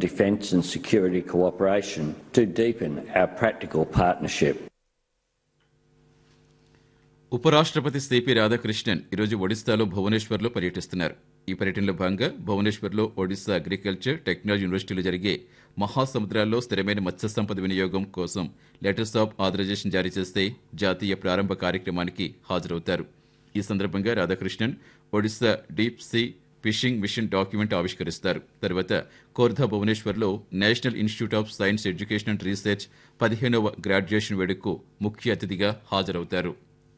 defence and security cooperation to deepen our practical partnership. ఉపరాష్ట్రపతి CP Radhakrishnan ఈరోజు ఒడిశాలో భువనేశ్వర్లో పర్యటిస్తున్నారు ఈ పర్యటనలో భాగంగా భువనేశ్వర్లో ఒడిశా అగ్రికల్చర్ టెక్నాలజీ యూనివర్సిటీలో జరిగే మహాసముద్రాల్లో స్థిరమైన మత్స్య సంపద వినియోగం కోసం లెటర్స్ ఆఫ్ ఆథరైజేషన్ జారీ చేస్తే జాతీయ ప్రారంభ కార్యక్రమానికి హాజరవుతారు ఈ సందర్భంగా Radhakrishnan Odisha deep sea fishing mission document ఆవిష్కరిస్తారు తర్వాత కోర్ధా భువనేశ్వర్లో national institute of science education and research పదిహేనవ గ్రాడ్యుయేషన్ వేడుకకు ముఖ్య అతిథిగా హాజరవుతారు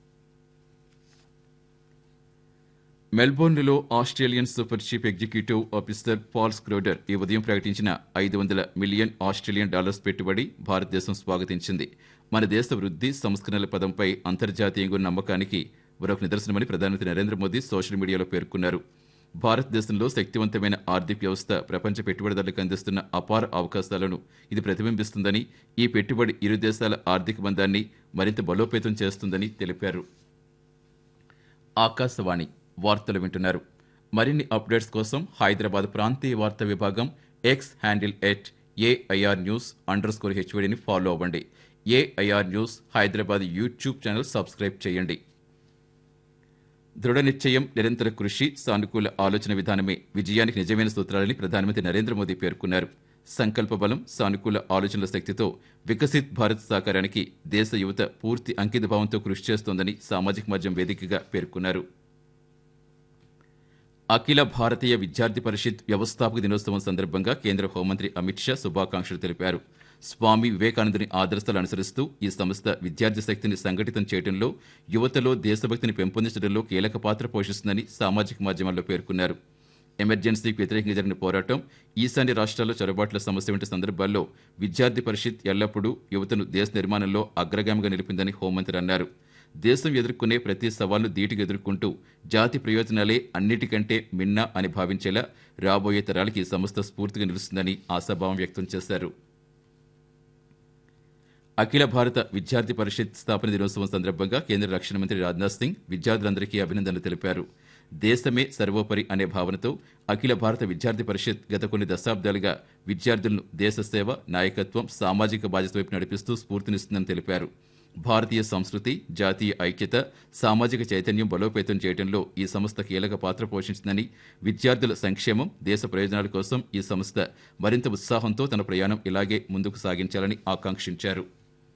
మెల్బోర్న్లో Australian super chief executive officer Paul Schroder ఈ ఉదయం ప్రకటించిన ఐదు వందల మిలియన్ ఆస్ట్రేలియన్ డాలర్స్ పెట్టుబడి భారతదేశం స్వాగతించింది మన దేశ వృద్ధి సంస్కరణల పదంపై అంతర్జాతీయంగా ఉన్న నమ్మకానికి మరొక నిదర్శనమని ప్రధానమంత్రి నరేంద్ర మోదీ సోషల్ మీడియాలో పేర్కొన్నారు భారతదేశంలో శక్తివంతమైన ఆర్థిక వ్యవస్థ ప్రపంచ పెట్టుబడిదారులకు అందిస్తున్న అపార అవకాశాలను ఇది ప్రతిబింబిస్తుందని ఈ పెట్టుబడి ఇరు దేశాల ఆర్థిక బంధాన్ని మరింత బలోపేతం చేస్తుందని తెలిపారు ఆకాశవాణి వార్తలు వింటున్నారు మరిన్ని అప్డేట్స్ కోసం హైదరాబాద్ ప్రాంతీయ వార్తా విభాగం X handle at AIR news underscore హెచ్వడిని ఫాలో అవ్వండి AIR news Hyderabad YouTube channel subscribe చేయండి దృఢ నిశ్చయం నిరంతర కృషి సానుకూల ఆలోచన విధానమే విజయానికి నిజమైన సూత్రాలని ప్రధానమంత్రి నరేంద్ర మోదీ పేర్కొన్నారు సంకల్ప బలం సానుకూల ఆలోచనల శక్తితో వికసిత్ భారత్ సాకారానికి దేశ యువత పూర్తి అంకిత భావంతో కృషి చేస్తోందని సామాజిక మాధ్యమం వేదికగా పేర్కొన్నారు అఖిల భారతీయ విద్యార్థి పరిషత్ వ్యవస్థాపక దినోత్సవం సందర్భంగా కేంద్ర హోంమంత్రి అమిత్ షా శుభాకాంక్షలు తెలిపారు స్వామి వివేకానందుని ఆదర్శాలు అనుసరిస్తూ ఈ సంస్థ విద్యార్థి శక్తిని సంఘటితం చేయడంలో యువతలో దేశభక్తిని పెంపొందించడంలో కీలక పాత్ర పోషిస్తుందని సామాజిక మాధ్యమాల్లో పేర్కొన్నారు ఎమర్జెన్సీకి వ్యతిరేకంగా జరిగిన పోరాటం ఈశాన్య రాష్ట్రాల్లో చొరబాట్ల సమస్య వంటి సందర్భాల్లో విద్యార్థి పరిషత్ ఎల్లప్పుడూ యువతను దేశ నిర్మాణంలో అగ్రగామిగా నిలిపిందని హోంమంత్రి అన్నారు దేశం ఎదుర్కొనే ప్రతి సవాల్ను ధీటుగా ఎదుర్కొంటూ జాతి ప్రయోజనాలే అన్నిటికంటే మిన్న అని భావించేలా రాబోయే తరాలకి ఈ సంస్థ స్ఫూర్తిగా నిలుస్తుందని ఆశాభావం వ్యక్తం చేశారు అఖిల భారత విద్యార్థి పరిషత్ స్థాపన దినోత్సవం సందర్భంగా కేంద్ర రక్షణ మంత్రి రాజ్నాథ్ సింగ్ విద్యార్థులందరికీ అభినందనలు తెలిపారు దేశమే సర్వోపరి అనే భావనతో అఖిల భారత విద్యార్థి పరిషత్ గత కొన్ని దశాబ్దాలుగా విద్యార్థులను దేశ సేవ నాయకత్వం సామాజిక బాధ్యత వైపు నడిపిస్తూ స్ఫూర్తినిస్తుందని తెలిపారు భారతీయ సంస్కృతి జాతీయ ఐక్యత సామాజిక చైతన్యం బలోపేతం చేయడంలో ఈ సంస్థ కీలక పాత్ర పోషించిందని విద్యార్థుల సంక్షేమం దేశ ప్రయోజనాల కోసం ఈ సంస్థ మరింత ఉత్సాహంతో తన ప్రయాణం ఇలాగే ముందుకు సాగించాలని ఆకాంక్షించారు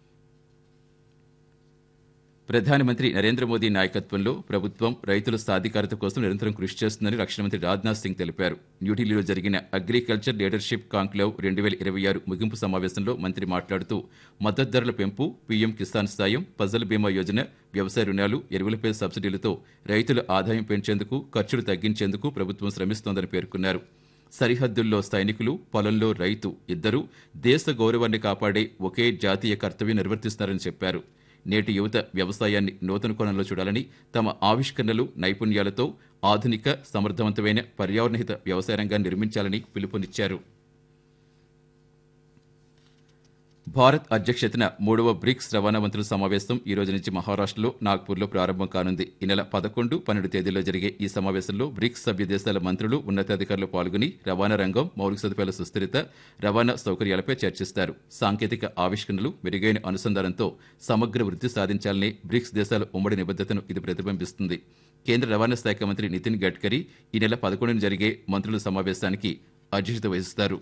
ప్రధానమంత్రి నరేంద్ర మోదీ నాయకత్వంలో ప్రభుత్వం రైతుల సాధికారత కోసం నిరంతరం కృషి చేస్తుందని రక్షణ మంత్రి రాజ్నాథ్ సింగ్ తెలిపారు న్యూఢిల్లీలో జరిగిన అగ్రికల్చర్ లీడర్షిప్ కాంక్లేవ్ రెండు వేల ఇరవై ఆరు ముగింపు సమావేశంలో మంత్రి మాట్లాడుతూ మద్దతు ధరల పెంపు పీఎం కిసాన్ సాయం ఫసల్ బీమా యోజన వ్యవసాయ రుణాలు ఎరువులపై సబ్సిడీలతో రైతుల ఆదాయం పెంచేందుకు ఖర్చులు తగ్గించేందుకు ప్రభుత్వం శ్రమిస్తోందని పేర్కొన్నారు సరిహద్దుల్లో సైనికులు పొలంలో రైతు ఇద్దరూ దేశ గౌరవాన్ని కాపాడే ఒకే జాతీయ కర్తవ్యం నిర్వర్తిస్తున్నారని చెప్పారు నేటి యువత వ్యవసాయాన్ని నూతన కోణంలో చూడాలని తమ ఆవిష్కరణలు నైపుణ్యాలతో ఆధునిక సమర్థవంతమైన పర్యావరణహిత వ్యవసాయ రంగాన్ని నిర్మించాలని పిలుపునిచ్చారు భారత్ అధ్యక్షతన మూడవ బ్రిక్స్ రవాణా మంత్రుల సమావేశం ఈ రోజు నుంచి మహారాష్ట్రలో నాగ్పూర్లో ప్రారంభం కానుంది ఈ నెల పదకొండు పన్నెండు తేదీల్లో జరిగే ఈ సమావేశంలో బ్రిక్స్ సభ్య దేశాల మంత్రులు ఉన్నతాధికారులు పాల్గొని రవాణా రంగం మౌలిక సదుపాయాల సుస్థిరత రవాణా సౌకర్యాలపై చర్చిస్తారు సాంకేతిక ఆవిష్కరణలు మెరుగైన అనుసంధానంతో సమగ్ర వృద్ధి సాధించాలనే బ్రిక్స్ దేశాల ఉమ్మడి నిబద్ధతను ఇది ప్రతిబింబిస్తుంది కేంద్ర రవాణా శాఖ మంత్రి నితిన్ గడ్కరీ ఈ నెల పదకొండున జరిగే మంత్రుల సమావేశానికి అధ్యక్షత వహిస్తారు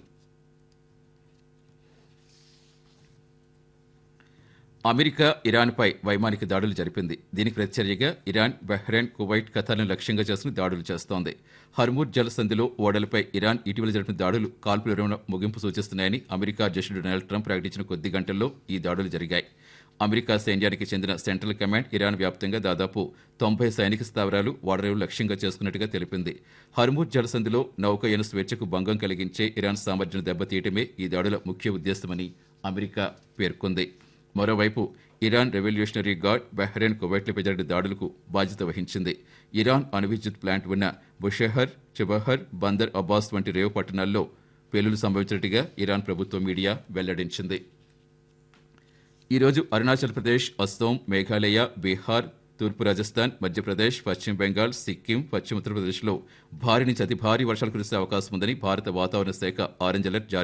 అమెరికా ఇరాన్పై వైమానిక దాడులు జరిపింది దీనికి ప్రతిచర్యగా ఇరాన్ బహ్రెయిన్ కువైట్ ఖతార్ను లక్ష్యంగా చేసుకుని దాడులు చేస్తోంది హర్మూర్ జల సంధిలో ఓడలపై ఇరాన్ ఇటీవల జరిపిన దాడులు కాల్పుల విరమణ ముగింపు సూచిస్తున్నాయని అమెరికా అధ్యక్షుడు డొనాల్డ్ ట్రంప్ ప్రకటించిన కొద్ది గంటల్లో ఈ దాడులు జరిగాయి అమెరికా సైన్యానికి చెందిన సెంట్రల్ కమాండ్ ఇరాన్ వ్యాప్తంగా దాదాపు తొంభై సైనిక స్థావరాలు ఓడరేవులు లక్ష్యంగా చేసుకున్నట్టుగా తెలిపింది హర్మూర్ జలసంధిలో నౌకయన స్వేచ్ఛకు భంగం కలిగించే ఇరాన్ సామర్థ్యం దెబ్బతీయటమే ఈ దాడుల ముఖ్య ఉద్దేశమని అమెరికా పేర్కొంది మరోవైపు ఇరాన్ రెవల్యూషనరీ గార్డ్ బహ్రెయిన్ కువైట్లపై జరిగిన దాడులకు బాధ్యత వహించింది ఇరాన్ అణు విద్యుత్ ప్లాంట్ ఉన్న బుషెహర్ చిబహర్ బందర్ అబ్బాస్ వంటి రేవు పట్టణాల్లో పేలులు సంభవించినట్టుగా ఇరాన్ ప్రభుత్వ మీడియా వెల్లడించింది ఈరోజు అరుణాచల్ ప్రదేశ్ అస్సోం మేఘాలయ బీహార్ తూర్పు రాజస్థాన్ మధ్యప్రదేశ్ పశ్చిమ బెంగాల్ సిక్కిం పశ్చిమ ఉత్తరప్రదేశ్లో భారీ నుంచి అతి భారీ వర్షాలు కురిసే అవకాశం ఉందని భారత వాతావరణ శాఖ ఆరెంజ్ అలర్ట్ జారీ